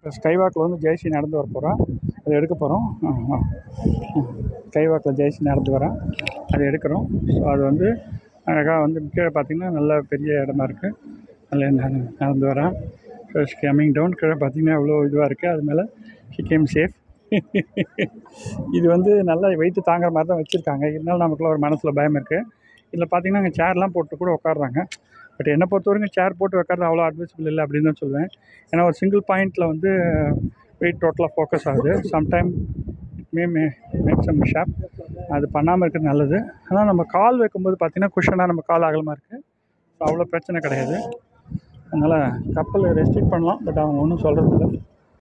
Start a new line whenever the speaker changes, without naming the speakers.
ஸ்கைவாக்கில் வந்து ஜெயஸ்ரீ நடந்து வர போகிறா அதை எடுக்க போகிறோம் ஸ்கைவாக்கில் ஜெயஸ்ரீ நடந்து வரா அதை எடுக்கிறோம் ஸோ அது வந்து அழகாக வந்து கீழே பார்த்தீங்கன்னா நல்ல பெரிய இடமா இருக்குது அதில் நான் நடந்து வரேன் ஸோ கம்மிங் டவுன் கீழே பார்த்தீங்கன்னா எவ்வளோ இதுவாக இருக்குது அது மேலே ஷி கேம் சேஃப் இது வந்து நல்லா வெயிட்டு தாங்குற மாதிரி தான் வச்சுருக்காங்க இருந்தாலும் நமக்குள்ள ஒரு மனசில் பயம் இருக்குது இதில் பார்த்தீங்கன்னா அங்கே சேர்லாம் போட்டு கூட உட்காடுறாங்க பட் என்னை பொறுத்த வரைக்கும் சேர் போட்டு உட்காறது அவ்வளோ அட்வைசபிள் இல்லை அப்படின்னு தான் சொல்லுவேன் ஏன்னா ஒரு சிங்கிள் பாயிண்ட்டில் வந்து வெயிட் டோட்டலாக ஃபோக்கஸ் ஆகுது sometime may may make some shop அது பண்ணாமல் இருக்கிறது நல்லது ஆனால் நம்ம கால் வைக்கும்போது பார்த்தீங்கன்னா குஷனாக நம்ம கால் அகலமாக இருக்குது ஸோ அவ்வளோ பிரச்சனை கிடையாது அதனால் கப்பல் ரெஸ்ட்ரிக்ட் பண்ணலாம் பட் அவங்க ஒன்றும் சொல்கிறது இல்லை